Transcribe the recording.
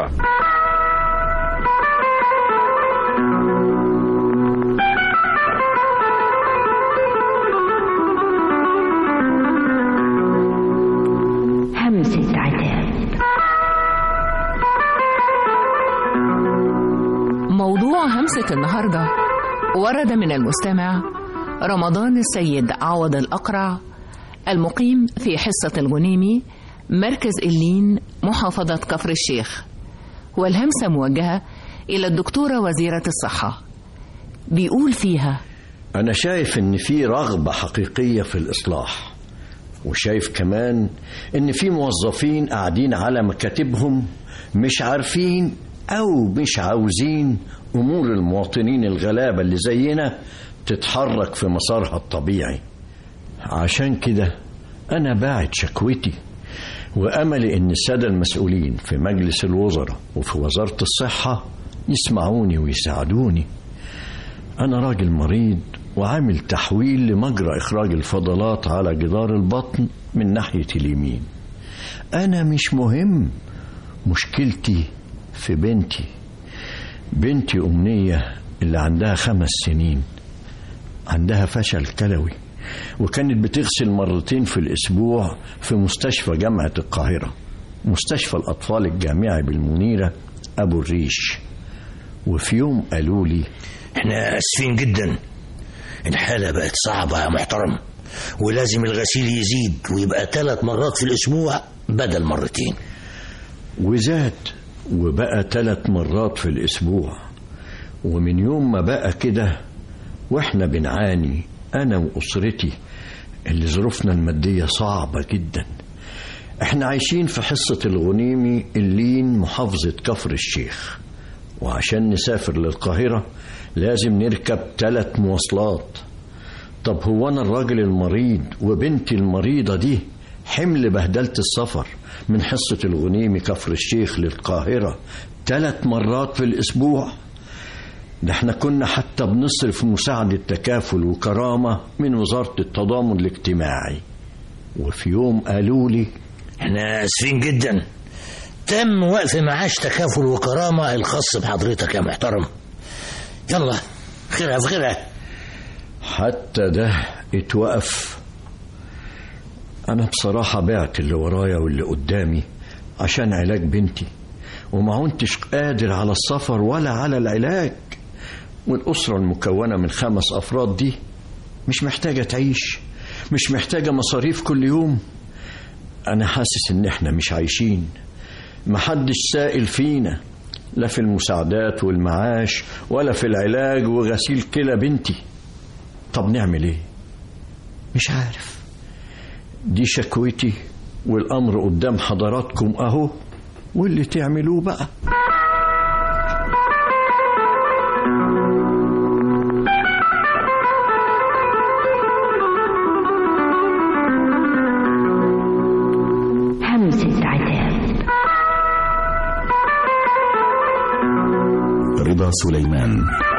القاهرة همسة عتاب موضوع همسة النهاردة ورد من المستمع رمضان السيد عوض الأقرع المقيم في حصة الغنيمي مركز إلين محافظة كفر الشيخ والهمسة موجهة إلى الدكتورة وزيرة الصحة بيقول فيها أنا شايف إن في رغبة حقيقية في الإصلاح وشايف كمان إن في موظفين قاعدين على مكاتبهم مش عارفين أو مش عاوزين أمور المواطنين الغلابة اللي زينا تتحرك في مسارها الطبيعي عشان كده أنا باعت شكوتي وأملي إن السادة المسؤولين في مجلس الوزراء وفي وزارة الصحة يسمعوني ويساعدوني أنا راجل مريض وعامل تحويل لمجرى إخراج الفضلات على جدار البطن من ناحية اليمين أنا مش مهم مشكلتي في بنتي بنتي أمنية اللي عندها خمس سنين عندها فشل كلوي وكانت بتغسل مرتين في الأسبوع في مستشفى جامعة القاهرة مستشفى الأطفال الجامعي بالمنيرة أبو الريش وفي يوم قالوا لي احنا اسفين جدا الحالة بقت صعبة يا محترم ولازم الغسيل يزيد ويبقى ثلاث مرات في الأسبوع بدل مرتين وزاد وبقى ثلاث مرات في الأسبوع ومن يوم ما بقى كده واحنا بنعاني أنا وأسرتي اللي ظروفنا المادية صعبة جدا احنا عايشين في حصة الغنيمي اللين محافظة كفر الشيخ وعشان نسافر للقاهرة لازم نركب ثلاث مواصلات طب هو أنا الراجل المريض وبنتي المريضة دي حمل بهدلة السفر من حصة الغنيمي كفر الشيخ للقاهرة ثلاث مرات في الأسبوع ده احنا كنا حتى بنصرف مساعدة تكافل وكرامة من وزارة التضامن الاجتماعي وفي يوم قالوا لي احنا اسفين جدا تم وقف معاش تكافل وكرامة الخاص بحضرتك يا محترم يلا خيرها في خيرها حتى ده اتوقف أنا بصراحة بعت اللي ورايا واللي قدامي عشان علاج بنتي وما كنتش قادر على السفر ولا على العلاج والأسرة المكونة من خمس أفراد دي مش محتاجة تعيش مش محتاجة مصاريف كل يوم أنا حاسس إن إحنا مش عايشين محدش سائل فينا لا في المساعدات والمعاش ولا في العلاج وغسيل كلى بنتي طب نعمل ايه مش عارف دي شكوتي والامر قدام حضراتكم اهو واللي تعملوه بقى همسة عتاب رضا سليمان